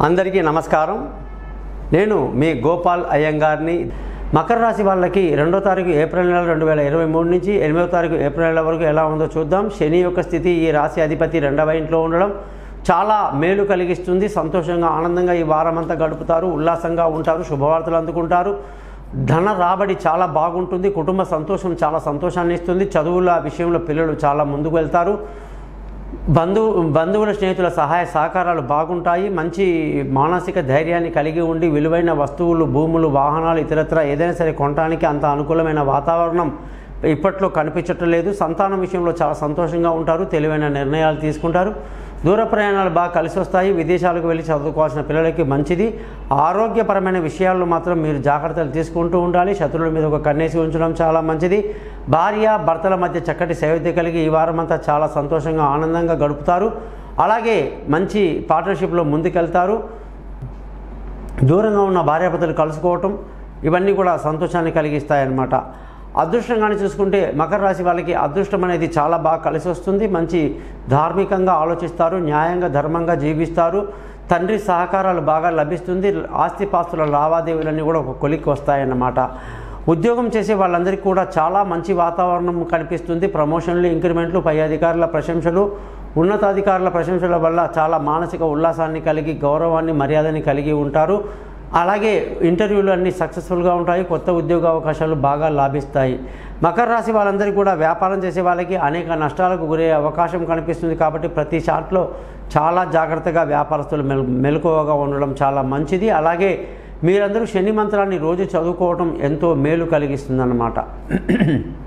అందరికీ నమస్కారం నేను మీ గోపాల్ అయ్యంగార్ని మకర రాశి వాళ్ళకి రెండో తారీఖు ఏప్రిల్ నెల రెండు వేల ఇరవై మూడు నుంచి ఎనిమిదో తారీఖు ఏప్రిల్ నెల వరకు ఎలా ఉందో చూద్దాం శని యొక్క స్థితి ఈ రాశి అధిపతి రెండవ ఇంట్లో ఉండడం చాలా మేలు కలిగిస్తుంది సంతోషంగా ఆనందంగా ఈ వారం అంతా గడుపుతారు ఉల్లాసంగా ఉంటారు శుభవార్తలు అందుకుంటారు ధన రాబడి చాలా బాగుంటుంది కుటుంబ సంతోషం చాలా సంతోషాన్ని ఇస్తుంది చదువుల విషయంలో పిల్లలు చాలా ముందుకు వెళ్తారు బంధువు బంధువుల స్నేహితుల సహాయ సహకారాలు బాగుంటాయి మంచి మానసిక ధైర్యాన్ని కలిగి ఉండి విలువైన వస్తువులు భూములు వాహనాలు ఇతరత్ర ఏదైనా సరే కొనడానికి అంత అనుకూలమైన వాతావరణం ఇప్పట్లో కనిపించటం లేదు సంతానం విషయంలో చాలా సంతోషంగా ఉంటారు తెలివైన నిర్ణయాలు తీసుకుంటారు దూర ప్రయాణాలు బాగా కలిసి వస్తాయి విదేశాలకు వెళ్ళి చదువుకోవాల్సిన పిల్లలకి మంచిది ఆరోగ్యపరమైన విషయాల్లో మాత్రం మీరు జాగ్రత్తలు తీసుకుంటూ ఉండాలి శత్రువుల మీద ఒక కన్నేసి ఉంచడం చాలా మంచిది భార్య భర్తల మధ్య చక్కటి సైవిధ్య కలిగి ఈ వారం అంతా చాలా సంతోషంగా ఆనందంగా గడుపుతారు అలాగే మంచి పార్ట్నర్షిప్లో ముందుకెళ్తారు దూరంగా ఉన్న భార్యాభర్తలు కలుసుకోవటం ఇవన్నీ కూడా సంతోషాన్ని కలిగిస్తాయన్నమాట అదృష్టంగానే చూసుకుంటే మకర రాశి వాళ్ళకి అదృష్టం అనేది చాలా బాగా కలిసి వస్తుంది మంచి ధార్మికంగా ఆలోచిస్తారు న్యాయంగా ధర్మంగా జీవిస్తారు తండ్రి సహకారాలు బాగా లభిస్తుంది ఆస్తిపాస్తుల లావాదేవీలన్నీ కూడా ఒక కొలిక్కి వస్తాయన్నమాట ఉద్యోగం చేసే వాళ్ళందరికీ కూడా చాలా మంచి వాతావరణం కనిపిస్తుంది ప్రమోషన్లు ఇంక్రిమెంట్లు పై అధికారుల ప్రశంసలు ఉన్నతాధికారుల ప్రశంసల వల్ల చాలా మానసిక ఉల్లాసాన్ని కలిగి గౌరవాన్ని మర్యాదని కలిగి ఉంటారు అలాగే ఇంటర్వ్యూలు అన్నీ సక్సెస్ఫుల్గా ఉంటాయి కొత్త ఉద్యోగ అవకాశాలు బాగా లాభిస్తాయి మకర రాశి వాళ్ళందరికీ కూడా వ్యాపారం చేసే వాళ్ళకి అనేక నష్టాలకు గురయ్యే అవకాశం కనిపిస్తుంది కాబట్టి ప్రతి షాట్లో చాలా జాగ్రత్తగా వ్యాపారస్తులు మెల్ మెలకువగా ఉండడం చాలా మంచిది అలాగే మీరందరూ శని మంత్రాన్ని రోజు చదువుకోవడం ఎంతో మేలు కలిగిస్తుందన్నమాట